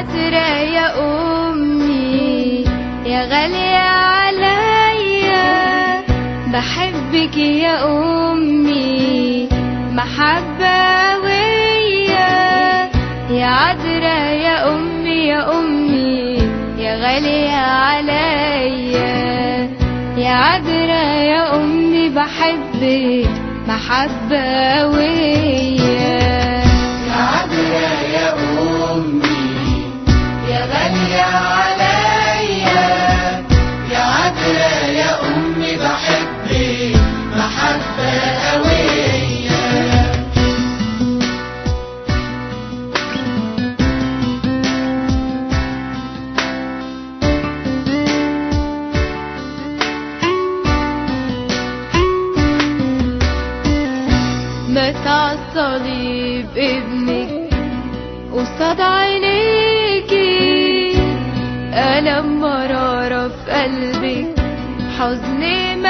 عذرا يا أمي يا غالية عليا بحبك يا أمي محبة ويا يا عذرا يا أمي يا أمي يا غالية عليا يا عذرا يا أمي بحبك محبة ويا يا عذرا يا أمي يا غالية عليا يا عذرا يا أمي بحبك محبة قوية مات عالصليب ابنك قصاد عينيكي ألم مرارة في قلبك حزن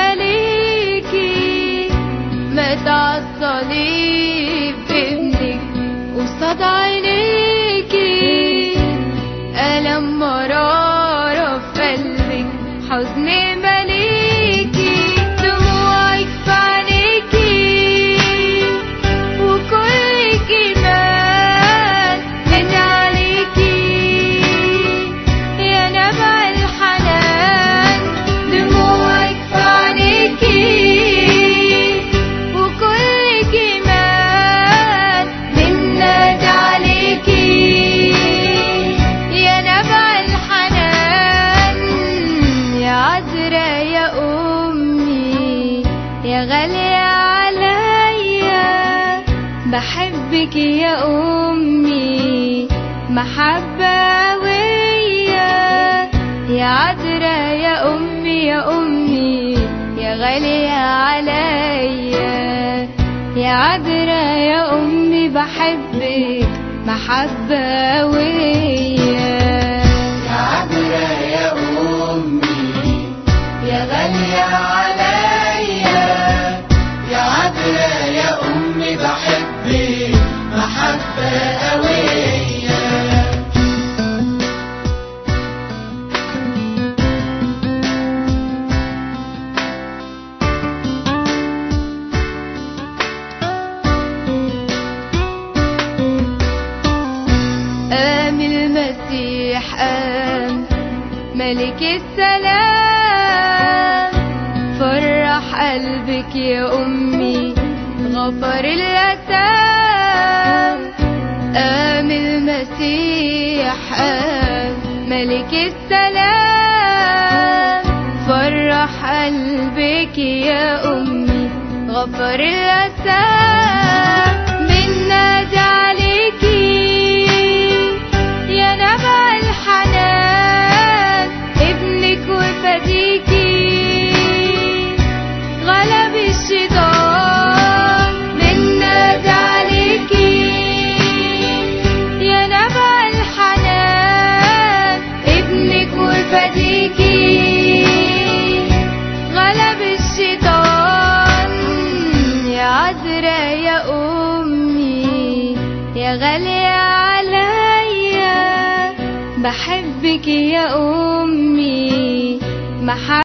مليكي مات عالصليب ابنك قصاد عينيكي ألم مرارة في قلبك حزن مليكي دموعك في عينيكي وكل جمال من عليكي يا نبع الحنان دموعك في عينيكي وكل جمال من نادى عليكي يا نبع الحنان يا عذرا يا أمي يا غالية عليا بحبك يا أمي محبة ويا يا عذرا يا أمي يا أمي يا غالية عليا يا عذرا يا أمي بحبك محبة ويا يا عذرا يا أمي يا غالية عليا يا عذرا يا أمي بحبك محبة قوية قام المسيح قام ملك السلام فرح قلبك يا أمي غفر الأثام قام المسيح قام ملك السلام فرح قلبك يا أمي غفر الأثام من نادى عليكي يا نبع الحنان ابنك وفديكي غلب الشيطان من نادى عليكي يا نبع الحنان ابنك وفديكي غلب الشيطان يا عذرا يا أمي يا غالية عليا بحبك يا أمي محبة